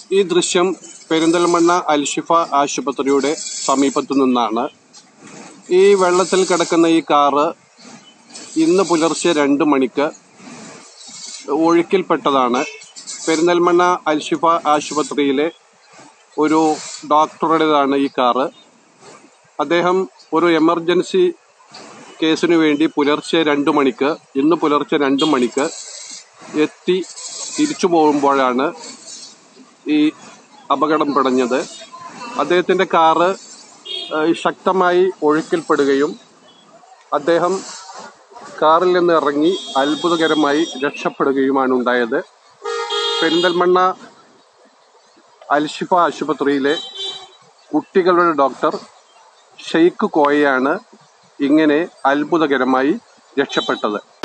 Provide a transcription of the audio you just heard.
ഈ ദൃശ്യം പെരിന്തൽമണ്ണ അൽഷിഫ ആശുപത്രിയുടെ സമീപത്തു നിന്നാണ് ഈ വെള്ളത്തിൽ കിടക്കുന്ന ഈ കാറ് ഇന്ന് പുലർച്ചെ രണ്ട് മണിക്ക് ഒഴുക്കിൽപ്പെട്ടതാണ് പെരിന്തൽമണ്ണ അൽഷിഫ ആശുപത്രിയിലെ ഒരു ഡോക്ടറുടേതാണ് ഈ കാറ് അദ്ദേഹം ഒരു എമർജൻസി കേസിനു വേണ്ടി പുലർച്ചെ രണ്ട് മണിക്ക് ഇന്ന് പുലർച്ചെ രണ്ട് മണിക്ക് എത്തി തിരിച്ചു പോകുമ്പോഴാണ് ഈ അപകടം പിടഞ്ഞത് അദ്ദേഹത്തിന്റെ കാറ് ഏഹ്, ശക്തമായി ഒഴുക്കിൽപ്പെടുകയും അദ്ദേഹം കാറിൽ നിന്ന് ഇറങ്ങി അത്ഭുതകരമായി രക്ഷപ്പെടുകയുമാണ് ഉണ്ടായത് പെരിന്തൽമണ്ണ അൽഷിഫ ആശുപത്രിയിലെ കുട്ടികളുടെ ഡോക്ടർ ഷെയ്ഖ് കോയയാണ് ഇങ്ങനെ അത്ഭുതകരമായി രക്ഷപ്പെട്ടത്